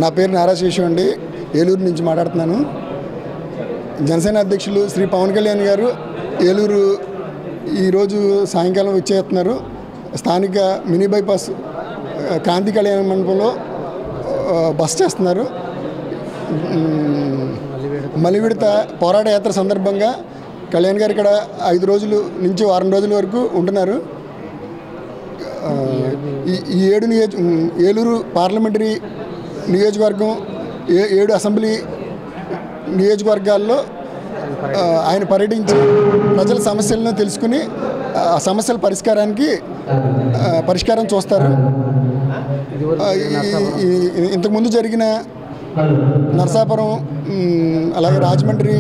నా పేరు నారా శేషు అండి ఏలూరు నుంచి మాట్లాడుతున్నాను జనసేన అధ్యక్షులు శ్రీ పవన్ కళ్యాణ్ గారు ఏలూరు ఈరోజు సాయంకాలం వచ్చేస్తున్నారు స్థానిక మినీ బైపాస్ ఆ, కాంతి కళ్యాణ మండపంలో ఆ, బస్ చేస్తున్నారు మ్, మలివిడత పోరాట యాత్ర సందర్భంగా కళ్యాణ్ గారు ఇక్కడ ఐదు రోజులు నుంచి వారం రోజుల వరకు ఉంటున్నారు ఆ, ఈ ఈ ఏడు నియోజ ఉమ్, ఏలూరు పార్లమెంటరీ నియోజకవర్గం ఏ ఏడు అసెంబ్లీ నియోజకవర్గాల్లో ఆ, ఆయన పర్యటించి ప్రజల సమస్యలను తెలుసుకుని ఆ సమస్యల పరిష్కారానికి ఆ, పరిష్కారం చూస్తారు ఆ, ఈ- ఈ- ఇంతకుముందు జరిగిన నరసాపురం ఉమ్, అలాగే రాజమండ్రి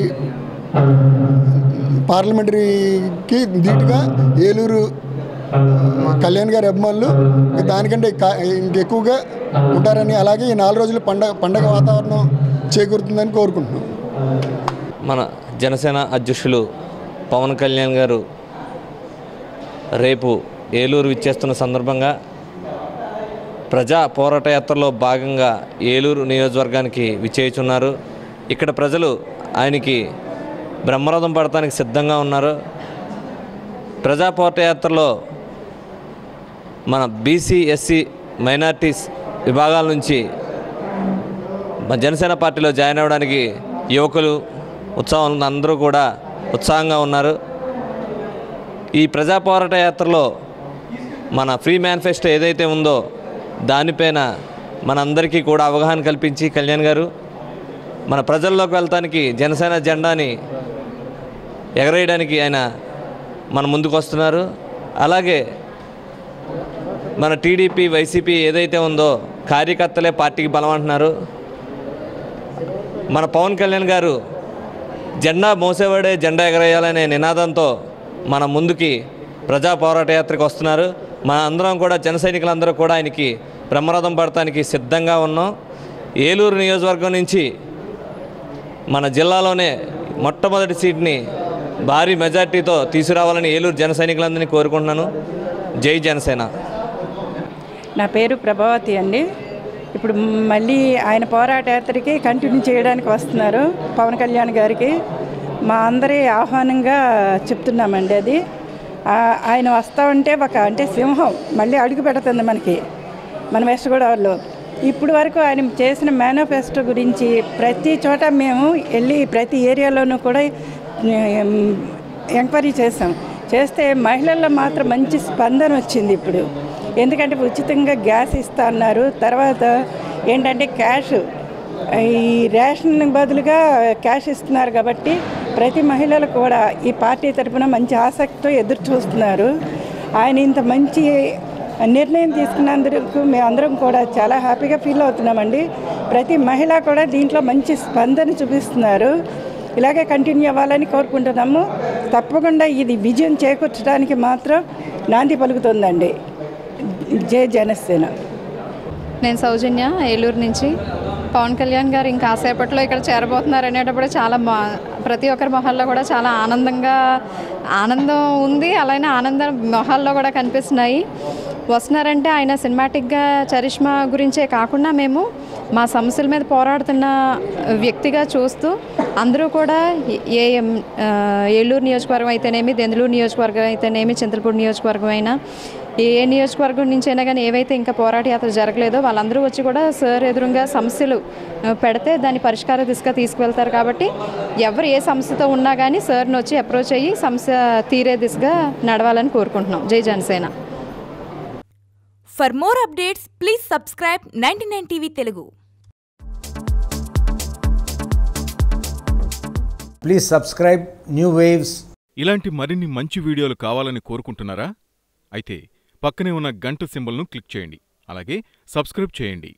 పార్లమెంటరీకి ధీటుగా ఏలూరు కళ్యాణ్ గారి అభిమానులు ఇంకా దానికంటే కా- ఇంకెక్కువగా ఉంటారని అలాగే ఈ నాలుగు రోజులు పండగ పండగ వాతావరణం చేకూరుతుందని కోరుకుంటున్నాం మన జనసేన అధ్యక్షులు పవన్ కళ్యాణ్ గారు రేపు ఏలూరు విచ్చేస్తున్న సందర్భంగా ప్రజా పోరాట యాత్రలో భాగంగా ఏలూరు నియోజకవర్గానికి విచ్చేయుచున్నారు ఇక్కడ ప్రజలు ఆయనకి బ్రహ్మరథం పడటానికి సిద్ధంగా ఉన్నారు ప్రజా పోరాట యాత్రలో మన బీసీ ఎస్సీ మైనార్టీస్ విభాగాల నుంచి మన జనసేన పార్టీలో జాయిన్ అవ్వడానికి యువకులు ఉత్సాహం అందరూ కూడా ఉత్సాహంగా ఉన్నారు ఈ ప్రజా పోరాట యాత్రలో మన ఫ్రీ మేనిఫెస్టో ఏదైతే ఉందో దానిపైన మనందరికీ కూడా అవగాహన కల్పించి కళ్యాణ్ గారు మన ప్రజల్లోకి వెళ్తానికి జనసేన జెండాని ఎగరేయడానికి ఆయన మన ముందుకు వస్తున్నారు అలాగే మన టీడీపీ వైసీపీ ఏదైతే ఉందో కార్యకర్తలే పార్టీకి బలం అంటున్నారు మన పవన్ కళ్యాణ్ గారు జెండా మోసేవాడే జెండా ఎగరేయాలనే నినాదంతో మన ముందుకి ప్రజా పోరాట యాత్రకు వస్తున్నారు మన అందరం కూడా జన సైనికులందరూ కూడా ఆయనకి బ్రహ్మరథం పడటానికి సిద్ధంగా ఉన్నాం ఏలూరు నియోజకవర్గం నుంచి మన జిల్లాలోనే మొట్టమొదటి సీట్ని భారీ మెజార్టీతో తీసుకురావాలని ఏలూరు జన సైనికులందరినీ కోరుకుంటున్నాను జై జనసేన నా పేరు ప్రభావతి అండి ఇప్పుడు మళ్ళీ ఆయన పోరాట యాత్రకి కంటిన్యూ చేయడానికి వస్తున్నారు పవన్ కళ్యాణ్ గారికి మా అందరి ఆహ్వానంగా చెప్తున్నామండి అది ఆ- ఆయన వస్తూ ఉంటే ఒక అంటే సింహం మళ్ళీ అడుగు పెడుతుంది మనకి మన వెస్ట్ గోదావరిలో ఇప్పుడు వరకు ఆయన చేసిన మేనిఫెస్టో గురించి ప్రతి చోట మేము వెళ్ళి ప్రతి ఏరియాలోనూ కూడా ఉమ్, ఎంక్వైరీ చేసాం చేస్తే మహిళల్లో మాత్రం మంచి స్పందన వచ్చింది ఇప్పుడు ఎందుకంటే ఉచితంగా గ్యాస్ ఇస్తా అన్నారు తర్వాత ఏంటంటే క్యాష్ ఈ రేషన్ బదులుగా క్యాష్ ఇస్తున్నారు కాబట్టి ప్రతి మహిళలు కూడా ఈ పార్టీ తరఫున మంచి ఆసక్తితో ఎదురు చూస్తున్నారు ఆయన ఇంత మంచి నిర్ణయం తీసుకున్నందుకు మేమందరం కూడా చాలా హ్యాపీగా ఫీల్ అవుతున్నామండి ప్రతి మహిళ కూడా దీంట్లో మంచి స్పందన చూపిస్తున్నారు ఇలాగే కంటిన్యూ అవ్వాలని కోరుకుంటున్నాము తప్పకుండా ఇది విజయం చేకూర్చడానికి మాత్రం నాంది పలుకుతుందండి జై జనసేన నేను సౌజన్య ఏలూరు నుంచి పవన్ కళ్యాణ్ గారు ఇంకా కాసేపట్లో ఇక్కడ చేరబోతున్నారు అనేటప్పుడు చాలా మా ప్రతి ఒక్కరి మొహాల్లో కూడా చాలా ఆనందంగా ఆనందం ఉంది అలానే ఆనందం మొహాల్లో కూడా కనిపిస్తున్నాయి వస్తున్నారంటే ఆయన సినిమాటిక్గా చరిష్మా గురించే కాకుండా మేము మా సమస్యల మీద పోరాడుతున్న వ్యక్తిగా చూస్తూ అందరూ కూడా ఏ ఆ, ఏలూరు నియోజకవర్గం అయితేనేమి దెందులూరు నియోజకవర్గం అయితేనేమి చింతలపూడి నియోజకవర్గం అయినా ఏ ఏ నియోజకవర్గం నుంచి అయినా కానీ ఏవైతే ఇంకా పోరాట యాత్ర జరగలేదో వాళ్ళందరూ వచ్చి కూడా సార్ ఎదురుగా సమస్యలు ఆ, పెడితే దాని పరిష్కార దిశగా తీసుకువెళ్తారు కాబట్టి ఎవరు ఏ సమస్యతో ఉన్నా కానీ సార్ని వచ్చి అప్రోచ్ అయ్యి సమస్య తీరే దిశగా నడవాలని కోరుకుంటున్నాం జై Janasena For more updates, please subscribe 99 TV Telugu. Please subscribe New Waves ఇలాంటి మరిన్ని మంచి వీడియోలు కావాలని కోరుకుంటున్నారా అయితే పక్కనే ఉన్న గంట సింబల్ను క్లిక్ చేయండి అలాగే సబ్స్క్రైబ్ చేయండి